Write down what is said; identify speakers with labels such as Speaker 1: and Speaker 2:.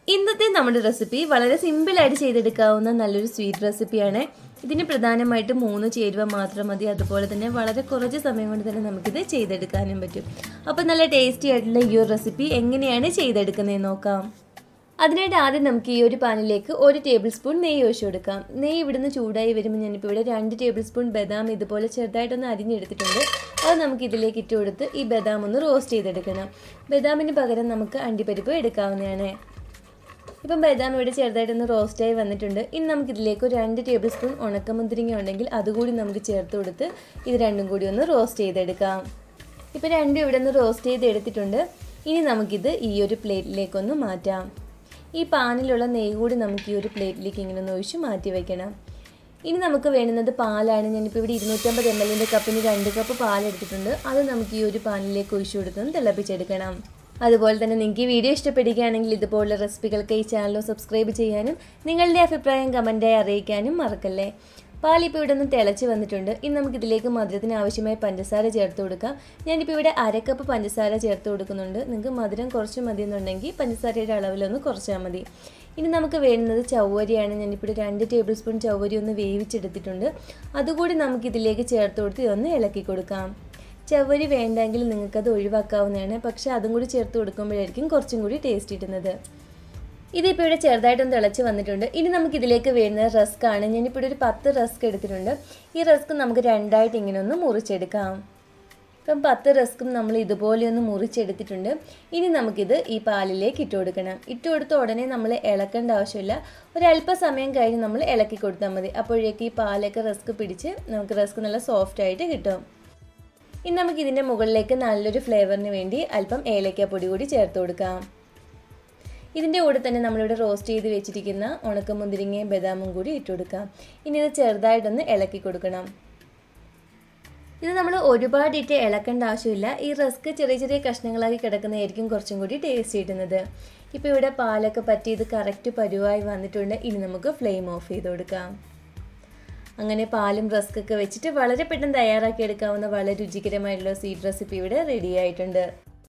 Speaker 1: ഇന്നത്തെ നമ്മുടെ റെസിപ്പി വളരെ സിമ്പിളായിട്ട് ചെയ്തെടുക്കാവുന്ന നല്ലൊരു സ്വീറ്റ് റെസിപ്പിയാണ് ഇതിന് പ്രധാനമായിട്ടും മൂന്ന് ചേരുവ മാത്രം മതി അതുപോലെ തന്നെ വളരെ കുറച്ച് സമയം കൊണ്ട് തന്നെ നമുക്കിത് ചെയ്തെടുക്കാനും പറ്റും അപ്പോൾ നല്ല ടേസ്റ്റി ആയിട്ടുള്ള ഈ ഒരു റെസിപ്പി എങ്ങനെയാണ് ചെയ്തെടുക്കുന്നതെന്ന് നോക്കാം അതിനായിട്ട് ആദ്യം നമുക്ക് ഈ ഒരു പാനിലേക്ക് ഒരു ടേബിൾ സ്പൂൺ നെയ്യ് ഒഴിച്ചു കൊടുക്കാം നെയ്യ് ഇവിടുന്ന് ചൂടായി വരുമ്പോൾ ഞാനിപ്പോൾ ഇവിടെ രണ്ട് ടേബിൾ സ്പൂൺ ബദാം ഇതുപോലെ ചെറുതായിട്ടൊന്ന് അരിഞ്ഞെടുത്തിട്ടുണ്ട് അത് നമുക്ക് ഇതിലേക്ക് ഇട്ട് കൊടുത്ത് ഈ ബദാം ഒന്ന് റോസ്റ്റ് ചെയ്തെടുക്കണം ബദാമിന് പകരം നമുക്ക് അണ്ടിപ്പരിപ്പ് എടുക്കാവുന്നതാണ് ഇപ്പം ബദാം ഇവിടെ ചെറുതായിട്ടൊന്ന് റോസ്റ്റായി വന്നിട്ടുണ്ട് ഇനി നമുക്ക് ഇതിലേക്ക് ഒരു രണ്ട് ടേബിൾ സ്പൂൺ ഉണക്കമുന്തിരിങ്ങ ഉണ്ടെങ്കിൽ അതുകൂടി നമുക്ക് ചേർത്ത് കൊടുത്ത് ഇത് രണ്ടും കൂടി ഒന്ന് റോസ്റ്റ് ചെയ്തെടുക്കാം ഇപ്പം രണ്ടും ഇവിടെ നിന്ന് റോസ്റ്റ് ചെയ്ത് എടുത്തിട്ടുണ്ട് ഇനി നമുക്കിത് ഈ ഒരു പ്ലേറ്റിലേക്കൊന്ന് മാറ്റാം ഈ പാനിലുള്ള നെയ്യ് കൂടി നമുക്ക് ഈ ഒരു പ്ലേറ്റിലേക്ക് ഇങ്ങനെ ഒന്ന് ഒഴിച്ച് മാറ്റി വയ്ക്കണം ഇനി നമുക്ക് വേണ്ടുന്നത് പാലാണ് ഞാനിപ്പോൾ ഇവിടെ ഇരുന്നൂറ്റമ്പത് എം എല്ലിൻ്റെ കപ്പിന് രണ്ട് കപ്പ് പാലെടുത്തിട്ടുണ്ട് അത് നമുക്ക് ഈ ഒരു പാനിലേക്ക് ഒഴിച്ചു കൊടുത്തൊന്ന് തിളപ്പിച്ചെടുക്കണം അതുപോലെ തന്നെ നിങ്ങൾക്ക് ഈ വീഡിയോ ഇഷ്ടപ്പെടുകയാണെങ്കിൽ ഇതുപോലുള്ള റെസിപ്പികൾക്ക് ഈ ചാനൽ സബ്സ്ക്രൈബ് ചെയ്യാനും നിങ്ങളുടെ അഭിപ്രായം കമൻറ്റായി അറിയിക്കാനും മറക്കല്ലേ പാലിപ്പോൾ ഇവിടെ നിന്ന് തിളച്ച് വന്നിട്ടുണ്ട് ഇനി നമുക്ക് ഇതിലേക്ക് മധുരത്തിന് ആവശ്യമായ പഞ്ചസാര ചേർത്ത് കൊടുക്കാം ഞാനിപ്പോൾ ഇവിടെ അരക്കപ്പ് പഞ്ചസാര ചേർത്ത് കൊടുക്കുന്നുണ്ട് നിങ്ങൾക്ക് മധുരം കുറച്ച് മതി എന്നുണ്ടെങ്കിൽ പഞ്ചസാരയുടെ അളവിലൊന്ന് കുറച്ചാൽ മതി ഇനി നമുക്ക് വേണ്ടുന്നത് ചവ്വരിയാണ് ഞാനിപ്പോൾ രണ്ട് ടേബിൾ സ്പൂൺ ചവ്വരി ഒന്ന് വേവിച്ചെടുത്തിട്ടുണ്ട് അതുകൂടി നമുക്ക് ഇതിലേക്ക് ചേർത്ത് കൊടുത്ത് ഇതൊന്ന് ഇളക്കി കൊടുക്കാം ചവ്വരി വേണ്ടെങ്കിൽ നിങ്ങൾക്കത് ഒഴിവാക്കാവുന്നതാണ് പക്ഷേ അതും കൂടി ചേർത്ത് കൊടുക്കുമ്പോഴായിരിക്കും കുറച്ചും കൂടി ടേസ്റ്റ് കിട്ടുന്നത് ഇതിപ്പോൾ ഇവിടെ ചെറുതായിട്ടൊന്ന് തിളച്ച് വന്നിട്ടുണ്ട് ഇനി നമുക്ക് ഇതിലേക്ക് വേണ്ടുന്നത് റസ്ക് ആണ് ഞാനിപ്പോൾ ഇവിടെ ഒരു പത്ത് റസ്ക് എടുത്തിട്ടുണ്ട് ഈ റസ്ക് നമുക്ക് രണ്ടായിട്ട് ഇങ്ങനെ ഒന്ന് മുറിച്ചെടുക്കാം ഇപ്പം പത്ത് റസ്കും നമ്മൾ ഇതുപോലെ ഒന്ന് മുറിച്ചെടുത്തിട്ടുണ്ട് ഇനി നമുക്കിത് ഈ പാലിലേക്ക് ഇട്ട് കൊടുക്കണം ഇട്ട് കൊടുത്ത ഉടനെ നമ്മൾ ഇളക്കേണ്ട ആവശ്യമില്ല ഒരല്പസമയം കഴിഞ്ഞ് നമ്മൾ ഇളക്കി കൊടുത്താൽ മതി അപ്പോഴേക്ക് ഈ പാലൊക്കെ റസ്ക് പിടിച്ച് നമുക്ക് റസ്ക് നല്ല സോഫ്റ്റ് ആയിട്ട് കിട്ടും ഇനി നമുക്ക് ഇതിൻ്റെ മുകളിലേക്ക് നല്ലൊരു ഫ്ലേവറിന് വേണ്ടി അല്പം ഏലക്കാപ്പൊടി കൂടി ചേർത്ത് കൊടുക്കാം ഇതിൻ്റെ കൂടെ തന്നെ നമ്മളിവിടെ റോസ്റ്റ് ചെയ്ത് വെച്ചിരിക്കുന്ന ഉണക്കമുന്തിരിങ്ങയും ബദാമും കൂടി ഇട്ട് കൊടുക്കാം ഇനി ഇത് ചെറുതായിട്ടൊന്ന് ഇളക്കി കൊടുക്കണം ഇത് നമ്മൾ ഒരുപാട് ഇട്ട് ഇളക്കേണ്ട ആവശ്യമില്ല ഈ റസ്ക് ചെറിയ ചെറിയ കഷ്ണങ്ങളാക്കി കിടക്കുന്നതായിരിക്കും കുറച്ചും കൂടി ടേസ്റ്റ് കിട്ടുന്നത് ഇപ്പോൾ ഇവിടെ പാലൊക്കെ പറ്റി ഇത് കറക്റ്റ് പരുവായി വന്നിട്ടുണ്ട് ഇനി നമുക്ക് ഫ്ലെയിം ഓഫ് ചെയ്ത് കൊടുക്കാം അങ്ങനെ പാലും റസ്കൊക്കെ വെച്ചിട്ട് വളരെ പെട്ടെന്ന് തയ്യാറാക്കി എടുക്കാവുന്ന വളരെ രുചികരമായിട്ടുള്ള സ്വീറ്റ് റെസിപ്പി ഇവിടെ റെഡി ആയിട്ടുണ്ട്